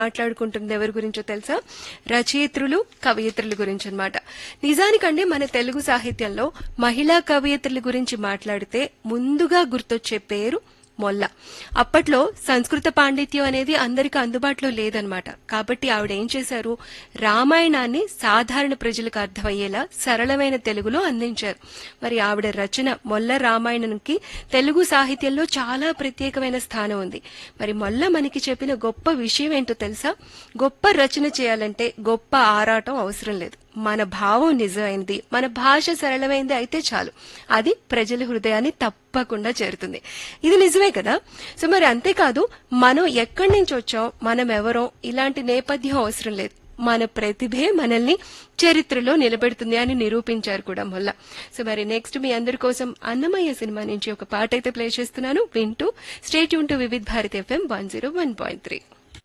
మాట్లాడుకుంటుంది ఎవరి గురించో తెలుసా రచయిత్రులు కవయిత్రుల గురించి అన్నమాట నిజానికండి మన తెలుగు సాహిత్యంలో మహిళా కవయిత్రుల గురించి మాట్లాడితే ముందుగా గుర్తొచ్చే పేరు మొల్ల అప్పట్లో సంస్కృత పాండిత్యం అనేది అందరికి అందుబాటులో లేదనమాట కాబట్టి ఆవిడ ఏం చేశారు రామాయణాన్ని సాధారణ ప్రజలకు అర్థమయ్యేలా సరళమైన తెలుగులో అందించారు మరి ఆవిడ రచన మొల్ల రామాయణంకి తెలుగు సాహిత్యంలో చాలా ప్రత్యేకమైన స్థానం ఉంది మరి మొల్ల మనకి చెప్పిన గొప్ప విషయం ఏంటో తెలుసా గొప్ప రచన చేయాలంటే గొప్ప ఆరాటం అవసరం లేదు మన భావం నిజమైనది మన భాష సరళమైనది అయితే చాలు అది ప్రజల హృదయాన్ని తప్పకుండా చేరుతుంది ఇది నిజమే కదా సో మరి అంతేకాదు మనం ఎక్కడి నుంచి వచ్చాం మనం ఎవరో ఇలాంటి నేపథ్యం అవసరం లేదు మన ప్రతిభే మనల్ని చరిత్రలో నిలబెడుతుంది అని నిరూపించారు కూడా మొల్ల సో మరి నెక్స్ట్ మీ అందరి కోసం అన్నమయ్య సినిమా నుంచి ఒక పాట అయితే ప్లే చేస్తున్నాను వింటూ స్టేట్ యూన్ to Vividh Bharat FM one zero one point three